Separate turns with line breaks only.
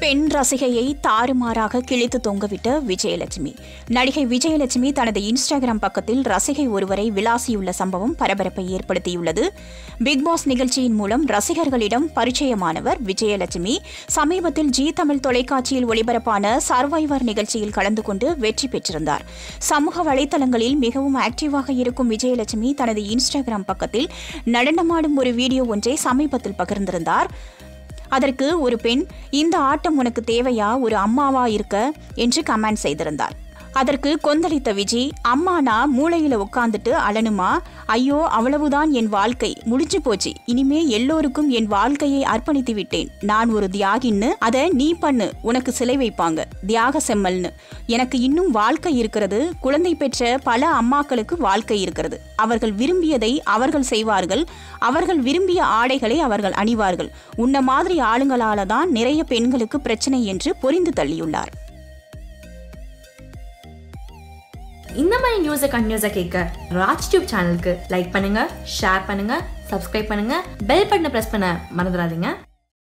பெண் ரசிகையை தாறுமாறாக கிழித்து தொங்கவிட்ட விஜயலட்சுமி நடிகை விஜயலட்சுமி தனது இன்ஸ்டாகிராம் பக்கத்தில் ரசிகை ஒருவரை விளாசியுள்ள சம்பவம் பரபரப்பை ஏற்படுத்தியுள்ளது பிக் பாஸ் நிகழ்ச்சியின் மூலம் ரசிகர்களிடம் பரிச்சயமானவர் விஜயலட்சுமி சமீபத்தில் ஜி தமிழ் தொலைக்காட்சியில் ஒளிபரப்பான சர்வைவர் நிகழ்ச்சியில் கலந்து கொண்டு வெற்றி பெற்றிருந்தார் சமூக வலைதளங்களில் மிகவும் ஆக்டிவாக இருக்கும் விஜயலட்சுமி தனது இன்ஸ்டாகிராம் பக்கத்தில் நடனமாடும் ஒரு வீடியோ ஒன்றை சமீபத்தில் பகிர்ந்திருந்தார் அதற்கு ஒரு பெண் இந்த ஆட்டம் உனக்கு தேவையா ஒரு அம்மாவா இருக்க என்று கமெண்ட் செய்திருந்தார் அதற்கு கொந்தளித்த விஜி அம்மா நான் மூளையில உட்காந்துட்டு அழனுமா ஐயோ அவ்வளவுதான் என் வாழ்க்கை முடிஞ்சு போச்சு இனிமே எல்லோருக்கும் என் வாழ்க்கையை அர்ப்பணித்து விட்டேன் நான் ஒரு தியாகின்னு அதை நீ பண்ணு உனக்கு சிலை வைப்பாங்க தியாக செம்மல்னு எனக்கு இன்னும் வாழ்க்கை இருக்கிறது குழந்தை பெற்ற பல அம்மாக்களுக்கு வாழ்க்கை இருக்கிறது அவர்கள் விரும்பியதை அவர்கள் செய்வார்கள் அவர்கள் விரும்பிய ஆடைகளை அவர்கள் அணிவார்கள் உன்ன மாதிரி ஆளுங்களால தான் நிறைய பெண்களுக்கு பிரச்சனை என்று பொரிந்து தள்ளியுள்ளார்
இந்த மாதிரி நியூஸை கண்டினியூஸாக கேட்க ராஜ் டியூப் சேனலுக்கு லைக் பண்ணுங்க ஷேர் பண்ணுங்க சப்ஸ்கிரைப் பண்ணுங்க பெல் பட்டனை ப்ரெஸ் பண்ண மறந்துடாதீங்க